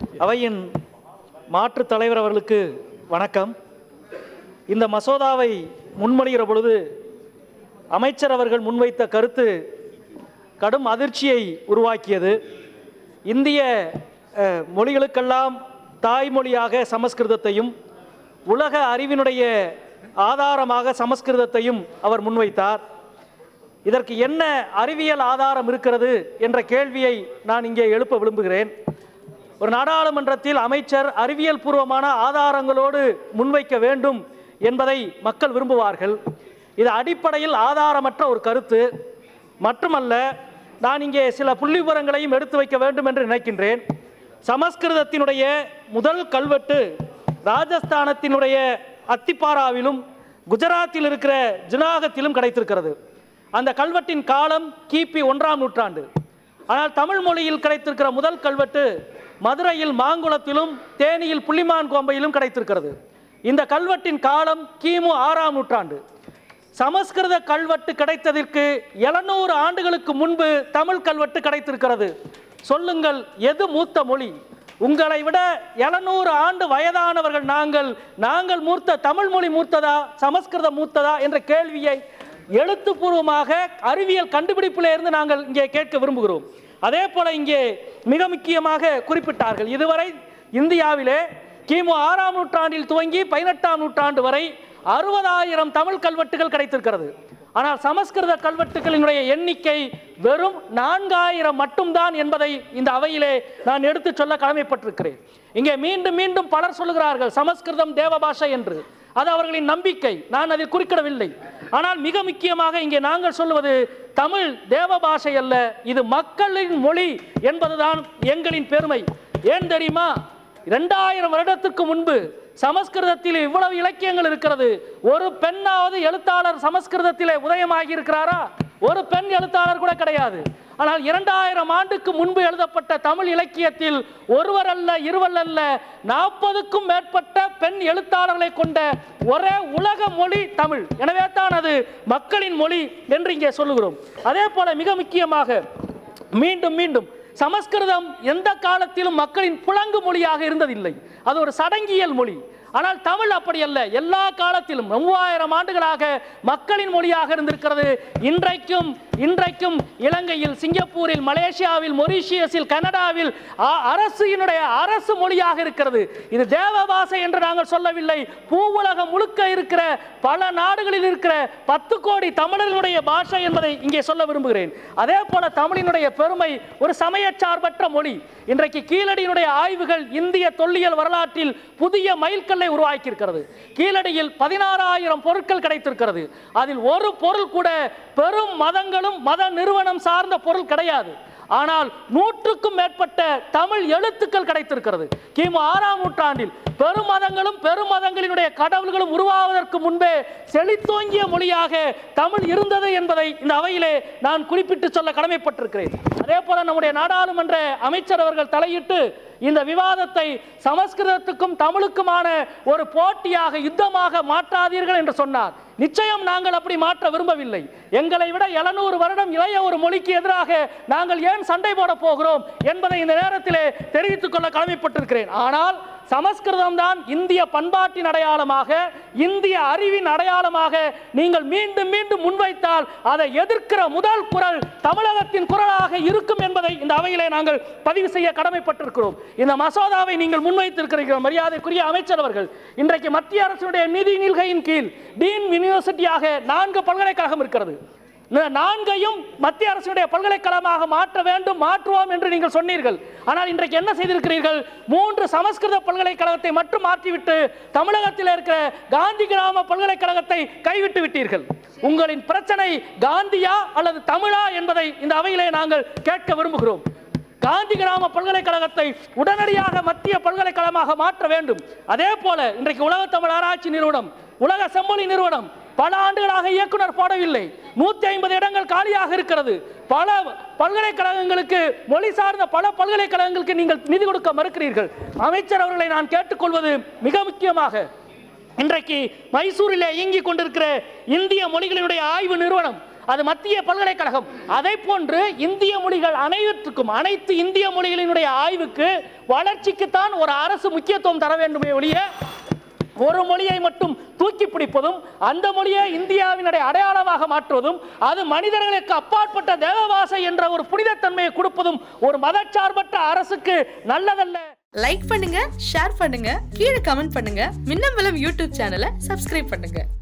அவையின் மாற்றுத் தலைவர் அவர்களுக்கு வணக்கம் இந்த மசோதாவை முன்மொழிகிற பொழுது அமைச்சர் அவர்கள் முன்வைத்த கருத்து கடும் அதிர்ச்சியை உருவாக்கியது இந்திய அஹ், மொழிகளுக்கெல்லாம் தாய்மொழியாக சமஸ்கிருதத்தையும் உலக அறிவினுடைய ஆதாரமாக சமஸ்கிருதத்தையும் அவர் முன்வைத்தார் இதற்கு என்ன அறிவியல் ஆதாரம் இருக்கிறது என்ற கேள்வியை நான் இங்கே எழுப்ப விரும்புகிறேன் ஒரு நாடாளுமன்றத்தில் அமைச்சர் அறிவியல் பூர்வமான ஆதாரங்களோடு முன்வைக்க வேண்டும் என்பதை மக்கள் விரும்புவார்கள் இது அடிப்படையில் ஆதாரமற்ற ஒரு கருத்து மட்டுமல்ல நான் இங்கே சில புள்ளி விவரங்களையும் எடுத்து வைக்க வேண்டும் என்று நினைக்கின்றேன் சமஸ்கிருதத்தினுடைய முதல் கல்வெட்டு ராஜஸ்தானத்தினுடைய அத்திப்பாராவிலும் குஜராத்தில் இருக்கிற ஜுனாகத்திலும் கிடைத்திருக்கிறது அந்த கல்வெட்டின் காலம் கிபி ஒன்றாம் நூற்றாண்டு ஆனால் தமிழ் மொழியில் கிடைத்திருக்கிற முதல் கல்வெட்டு மதுரையில் மாங்குளத்திலும் தேனியில் புள்ளிமான் கோம்பையிலும் கிடைத்திருக்கிறது இந்த கல்வெட்டின் காலம் கிமு ஆறாம் நூற்றாண்டு சமஸ்கிருத கல்வெட்டு கிடைத்ததற்கு எழுநூறு ஆண்டுகளுக்கு முன்பு தமிழ் கல்வெட்டு கிடைத்திருக்கிறது சொல்லுங்கள் எது மூத்த மொழி உங்களை விட எழுநூறு ஆண்டு வயதானவர்கள் நாங்கள் நாங்கள் மூர்த்த தமிழ் மொழி மூர்த்ததா சமஸ்கிருதம் மூத்ததா என்ற கேள்வியை எழுத்துப்பூர்வமாக அறிவியல் கண்டுபிடிப்பில் இருந்து நாங்கள் இங்கே கேட்க விரும்புகிறோம் அதே போல இங்கே மிக முக்கியமாக குறிப்பிட்டார்கள் இதுவரை இந்தியாவிலே கிமு ஆறாம் நூற்றாண்டில் துவங்கி பதினெட்டாம் நூற்றாண்டு வரை அறுபதாயிரம் தமிழ் கல்வெட்டுகள் கிடைத்திருக்கிறது ஆனால் சமஸ்கிருத கல்வெட்டுகளினுடைய எண்ணிக்கை வெறும் நான்காயிரம் மட்டும்தான் என்பதை இந்த அவையிலே நான் எடுத்துச் சொல்ல கடமைப்பட்டிருக்கிறேன் இங்கே மீண்டும் மீண்டும் பலர் சொல்லுகிறார்கள் சமஸ்கிருதம் தேவபாஷை என்று அது அவர்களின் நம்பிக்கை நான் அதில் குறிப்பிடவில்லை ஆனால் மிக முக்கியமாக இங்கே நாங்கள் சொல்லுவது தமிழ் தேவபாஷை அல்ல இது மக்களின் மொழி என்பதுதான் எங்களின் பெருமை ஏன் தெரியுமா இரண்டாயிரம் வருடத்துக்கு முன்பு சமஸ்கிருதத்தில் இவ்வளவு இலக்கியங்கள் இருக்கிறது ஒரு பெண்ணாவது எழுத்தாளர் சமஸ்கிருதத்திலே உதயமாகி இருக்கிறாரா ஒரு பெண் எழுத்தாளர் கூட கிடையாது ஆனால் இரண்டாயிரம் ஆண்டுக்கு முன்பு எழுதப்பட்ட தமிழ் இலக்கியத்தில் ஒருவர் அல்ல இருவர் அல்ல நாற்பதுக்கும் மேற்பட்ட பெண் எழுத்தாளர்களை கொண்ட ஒரே உலக மொழி தமிழ் எனவே தான் அது மக்களின் மொழி என்று இங்கே சொல்லுகிறோம் அதே போல மிக முக்கியமாக மீண்டும் மீண்டும் சமஸ்கிருதம் எந்த காலத்திலும் மக்களின் புழங்கு மொழியாக இருந்ததில்லை அது ஒரு சடங்கியல் மொழி ஆனால் தமிழ் அப்படி அல்ல எல்லா காலத்திலும் மூவாயிரம் ஆண்டுகளாக மக்களின் மொழியாக இருந்திருக்கிறது இன்றைக்கும் இன்றைக்கும் இலங்கையில் சிங்கப்பூரில் மலேசியாவில் மொரீஷியஸில் கனடாவில் அ- அரசினுடைய அரசு மொழியாக இருக்கிறது இது தேவபாசை என்று நாங்கள் சொல்லவில்லை பூவுலகம் முழுக்க இருக்கிற பல நாடுகளில் இருக்கிற பத்து கோடி தமிழர்களுடைய பாஷை என்பதை இங்கே சொல்ல விரும்புகிறேன் அதே போல தமிழினுடைய பெருமை ஒரு சமயச்சார்பற்ற மொழி இன்றைக்கு கீழடியினுடைய ஆய்வுகள் இந்திய தொல்லியல் வரலாற்றில் புதிய மைல்கல்லை உருவாக்கி இருக்கிறது கீழடியில் பதினாறாயிரம் பொருட்கள் கிடைத்திருக்கிறது அதில் ஒரு பொருள் கூட பெரும் மதங்களும் மத நிறுவனம் சார்ந்த பொருள் கிடையாது ஆனால் நூற்றுக்கும் மேற்பட்ட தமிழ் எழுத்துக்கள் கிடைத்திருக்கிறது கிமு ஆறாம் நூற்றாண்டில் பெருமதங்களும் பெருமதங்களினுடைய கடவுள்களும் உருவாவதற்கு முன்பே செழித்தோங்கிய மொழியாக தமிழ் இருந்தது என்பதை இந்த அவையிலே நான் குறிப்பிட்டு சொல்ல கடமைப்பட்டிருக்கிறேன் அதே போல நம்முடைய நாடாளுமன்ற அமைச்சர் அவர்கள் தலையிட்டு இந்த விவாதத்தை சமஸ்கிருதத்துக்கும் தமிழுக்குமான ஒரு போட்டியாக யுத்தமாக மாற்றாதீர்கள் என்று சொன்னார் நிச்சயம் நாங்கள் அப்படி மாற்ற விரும்பவில்லை எங்களை விட 700 வருடம் இளைய ஒரு மொழிக்கு எதிராக நாங்கள் ஏன் சண்டை போட போகிறோம் என்பதை இந்த நேரத்திலே தெரிவித்துக் கொள்ள கடமைப்பட்டிருக்கிறேன் ஆனால் சமஸ்கிருதம் தான் இந்திய பண்பாட்டின் அடையாளமாக இந்திய அறிவின் அடையாளமாக நீங்கள் மீண்டும் மீண்டும் முன்வைத்தால் அதை எதிர்க்கிற முதல் குரல் தமிழகத்தின் குரலாக இருக்கும் என்பதை இந்த அவையிலே நாங்கள் பதிவு செய்ய கடமைப்பட்டிருக்கிறோம் இந்த மசோதாவை நீங்கள் முன்வைத்திருக்கிறீர்கள் மரியாதைக்குரிய அமைச்சர் அவர்கள் இன்றைக்கு மத்திய அரசுடைய நிதி நில்கையின் கீழ் டீன் யூனிவர்சிட்டியாக நான்கு பல்கலைக்கழகம் இருக்கிறது இந்த நான்கையும் மத்திய அரசுடைய பல்கலைக்கழகமாக மாற்ற வேண்டும் மாற்றுவோம் என்று நீங்கள் சொன்னீர்கள் ஆனால் இன்றைக்கு என்ன செய்திருக்கிறீர்கள் மூன்று சமஸ்கிருத பல்கலைக்கழகத்தை மட்டும் மாற்றிவிட்டு தமிழகத்தில் இருக்கிற காந்தி கிராம பல்கலைக்கழகத்தை கைவிட்டு விட்டீர்கள் உங்களின் பிரச்சனை காந்தியா அல்லது தமிழா என்பதை இந்த அவையிலே நாங்கள் கேட்க விரும்புகிறோம் காந்தி கிராம பல்கலைக்கழகத்தை உடனடியாக மத்திய பல்கலைக்கழகமாக மாற்ற வேண்டும் அதே போல இன்றைக்கு உலக தமிழ் ஆராய்ச்சி நிறுவனம் உலக செம்மொழி நிறுவனம் பல ஆண்டுகளாக இயக்குனர் போடவில்லை நூத்தி ஐம்பது இடங்கள் காலியாக இருக்கிறது பல பல்கலைக்கழகங்களுக்கு மொழி சார்ந்த பல பல்கலைக்கழகங்களுக்கு நீங்கள் நிதி கொடுக்க மறுக்கிறீர்கள் அமைச்சர் அவர்களை நான் கேட்டுக்கொள்வது மிக முக்கியமாக இன்றைக்கு மைசூரிலே இயங்கிக் கொண்டிருக்கிற இந்திய மொழிகளினுடைய ஆய்வு நிறுவனம் அது மத்திய பல்கலைக்கழகம் அதை போன்று இந்திய மொழிகள் அனைவற்றுக்கும் அனைத்து இந்திய மொழிகளினுடைய ஆய்வுக்கு வளர்ச்சிக்குத்தான் ஒரு அரசு முக்கியத்துவம் தர வேண்டுமே ஒழிய ஒரு மொழியை மட்டும் தூக்கி பிடிப்பதும் அந்த மொழியை இந்தியாவினுடைய அடையாளமாக மாற்றுவதும் அது மனிதர்களுக்கு அப்பாற்பட்ட தேவவாசை என்ற ஒரு புனிதத்தன்மையை கொடுப்பதும் ஒரு மதச்சார்பற்ற அரசுக்கு நல்லதல்ல லைக் பண்ணுங்க ஷேர் பண்ணுங்க கீழே கமெண்ட் பண்ணுங்க மின்னம்பலம் யூடியூப் சேனலை சப்ஸ்கிரைப் பண்ணுங்க